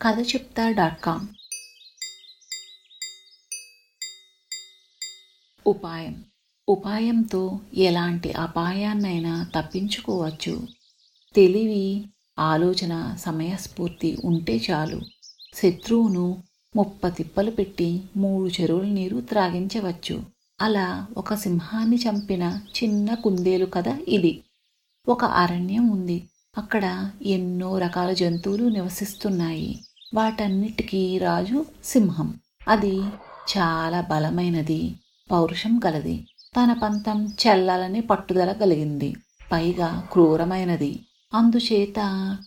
కథ చెప్తా dot com ఉపాయం ఉపాయంతో ఎలాంటి అపాయాన్నైనా తప్పించుకోవచ్చు తెలివి ఆలోచన సమయస్ఫూర్తి ఉంటే చాలు శత్రువును ముప్ప తిప్పలు పెట్టి మూడు చెరువుల నీరు త్రాగించవచ్చు అలా ఒక సింహాన్ని చంపిన చిన్న కుందేలు కథ ఇది ఒక అరణ్యం ఉంది అక్కడ ఎన్నో రకాల జంతువులు నివసిస్తున్నాయి వాటన్నిటికీ రాజు సింహం అది చాలా బలమైనది పౌరుషం గలది తన పంతం చెల్లాలని పట్టుదల కలిగింది పైగా క్రూరమైనది అందుచేత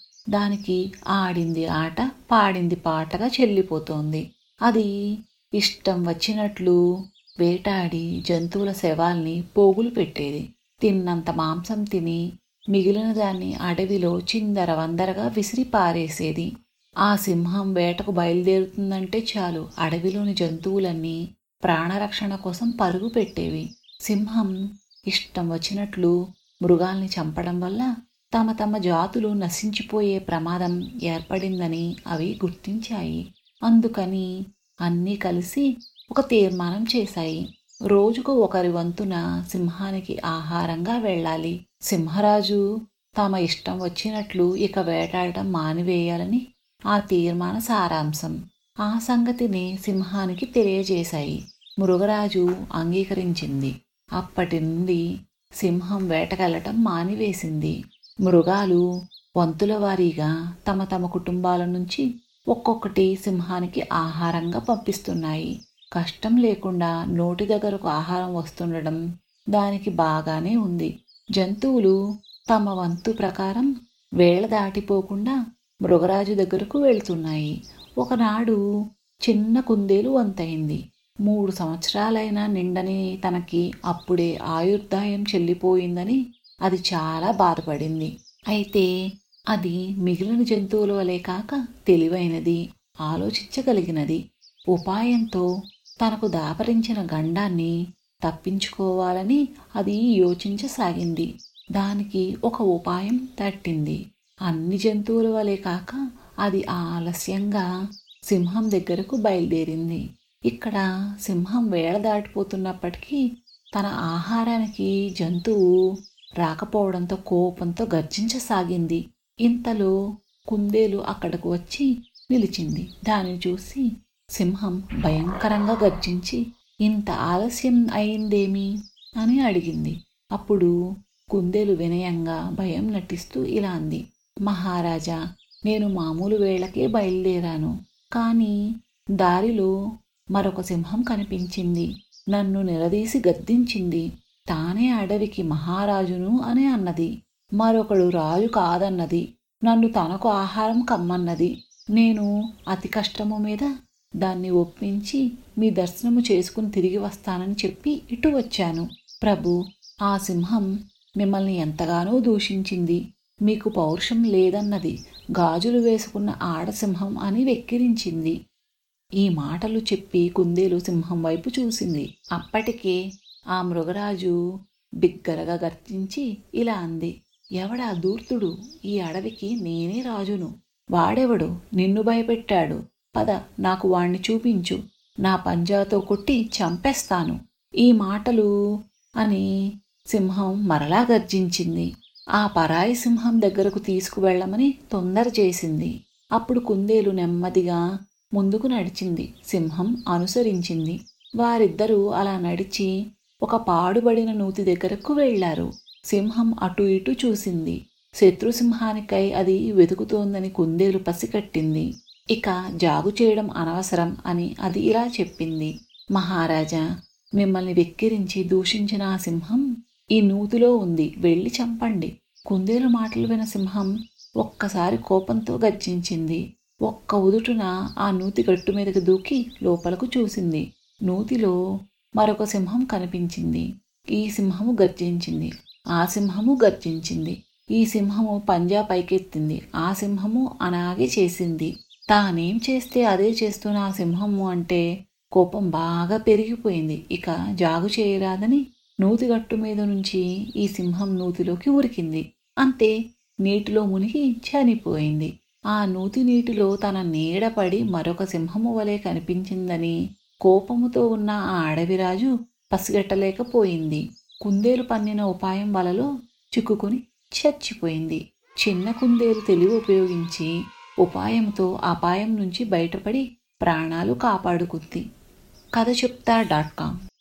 దానికి ఆడింది ఆట పాడింది పాటగా చెల్లిపోతోంది అది ఇష్టం వచ్చినట్లు వేటాడి జంతువుల శవాల్ని పోగులు పెట్టేది తిన్నంత మాంసం తిని మిగిలిన దాన్ని అడవిలో చిందర వందరగా విసిరి పారేసేది ఆ సింహం వేటకు బయలుదేరుతుందంటే చాలు అడవిలోని జంతువులన్నీ ప్రాణరక్షణ కోసం పరుగు పెట్టేవి సింహం ఇష్టం వచ్చినట్లు మృగాల్ని చంపడం వల్ల తమ తమ జాతులు నశించిపోయే ప్రమాదం ఏర్పడిందని అవి గుర్తించాయి అందుకని అన్నీ కలిసి ఒక తీర్మానం చేశాయి రోజుకు ఒకరి వంతున సింహానికి ఆహారంగా వెళ్ళాలి సింహరాజు తమ ఇష్టం వచ్చినట్లు ఇక వేటాడటం మానివేయాలని ఆ తీర్మాన సారాంశం ఆ సంగతిని సింహానికి తెలియజేశాయి మృగరాజు అంగీకరించింది అప్పటి నుండి సింహం వేటకెళ్లటం మానివేసింది మృగాలు వంతుల వారీగా తమ తమ కుటుంబాల నుంచి ఒక్కొక్కటి సింహానికి ఆహారంగా పంపిస్తున్నాయి కష్టం లేకుండా నోటి దగ్గరకు ఆహారం వస్తుండడం దానికి బాగానే ఉంది జంతువులు తమ వంతు ప్రకారం వేళ దాటిపోకుండా మృగరాజు దగ్గరకు వెళ్తున్నాయి ఒకనాడు చిన్న కుందేలు వంతైంది మూడు సంవత్సరాలైనా నిండని తనకి అప్పుడే ఆయుర్దాయం చెల్లిపోయిందని అది చాలా బాధపడింది అయితే అది మిగిలిన జంతువుల వలె కాక తెలివైనది ఆలోచించగలిగినది ఉపాయంతో తనకు దాపరించిన గండాన్ని తప్పించుకోవాలని అది యోచించసాగింది దానికి ఒక ఉపాయం తట్టింది అన్ని జంతువుల వలె కాక అది ఆలస్యంగా సింహం దగ్గరకు బయలుదేరింది ఇక్కడ సింహం వేళ దాటిపోతున్నప్పటికీ తన ఆహారానికి జంతువు రాకపోవడంతో కోపంతో గర్జించసాగింది ఇంతలో కుందేలు అక్కడకు వచ్చి నిలిచింది దానిని చూసి సింహం భయంకరంగా గర్జించి ఇంత ఆలస్యం అయిందేమి అని అడిగింది అప్పుడు కుందేలు వినయంగా భయం నటిస్తూ ఇలా అంది మహారాజా నేను మామూలు వేళకే బయలుదేరాను కానీ దారిలో మరొక సింహం కనిపించింది నన్ను నిలదీసి గద్దించింది తానే అడవికి మహారాజును అని అన్నది మరొకడు రాజు కాదన్నది నన్ను తనకు ఆహారం కమ్మన్నది నేను అతి కష్టము మీద దాన్ని ఒప్పించి మీ దర్శనము చేసుకుని తిరిగి వస్తానని చెప్పి ఇటు వచ్చాను ప్రభు ఆ సింహం మిమ్మల్ని ఎంతగానో దూషించింది మీకు పౌరుషం లేదన్నది గాజులు వేసుకున్న ఆడసింహం అని వెక్కిరించింది ఈ మాటలు చెప్పి కుందేలు సింహం వైపు చూసింది అప్పటికే ఆ మృగరాజు బిగ్గరగా గర్జించి ఇలా అంది ఎవడా దూర్తుడు ఈ అడవికి నేనే రాజును వాడెవడు నిన్ను భయపెట్టాడు పద నాకు వాణ్ణి చూపించు నా పంజాతో కొట్టి చంపేస్తాను ఈ మాటలు అని సింహం మరలా గర్జించింది ఆ పరాయి సింహం దగ్గరకు తీసుకువెళ్లమని తొందర చేసింది అప్పుడు కుందేలు నెమ్మదిగా ముందుకు నడిచింది సింహం అనుసరించింది వారిద్దరూ అలా నడిచి ఒక పాడుబడిన నూతి దగ్గరకు వెళ్లారు సింహం అటు ఇటు చూసింది శత్రుసింహానికై అది వెతుకుతోందని కుందేలు పసికట్టింది ఇక జాగు చేయడం అనవసరం అని అది ఇలా చెప్పింది మహారాజా మిమ్మల్ని వెక్కిరించి దూషించిన ఆ సింహం ఈ నూతిలో ఉంది వెళ్ళి చంపండి కుందేలు మాటలు విన సింహం ఒక్కసారి కోపంతో గర్జించింది ఒక్క ఉదుటున ఆ నూతి గట్టు మీదకి దూకి లోపలకు చూసింది నూతిలో మరొక సింహం కనిపించింది ఈ సింహము గర్జించింది ఆ సింహము గర్జించింది ఈ సింహము పంజా పైకెత్తింది ఆ సింహము అలాగే చేసింది తానేం చేస్తే అదే చేస్తున్న ఆ సింహము అంటే కోపం బాగా పెరిగిపోయింది ఇక జాగు చేయరాదని నూతిగట్టు మీద నుంచి ఈ సింహం నూతిలోకి ఉరికింది అంతే నీటిలో మునిగి చనిపోయింది ఆ నూతి నీటిలో తన నీడపడి మరొక సింహము వలె కనిపించిందని కోపముతో ఉన్న ఆ అడవిరాజు పసిగట్టలేకపోయింది కుందేలు పన్నిన ఉపాయం వలలో చిక్కుకొని చచ్చిపోయింది చిన్న కుందేలు తెలివి ఉపయోగించి ఉపాయంతో అపాయం నుంచి బయటపడి ప్రాణాలు కాపాడుకుంది కథ చెప్తా డాట్ కామ్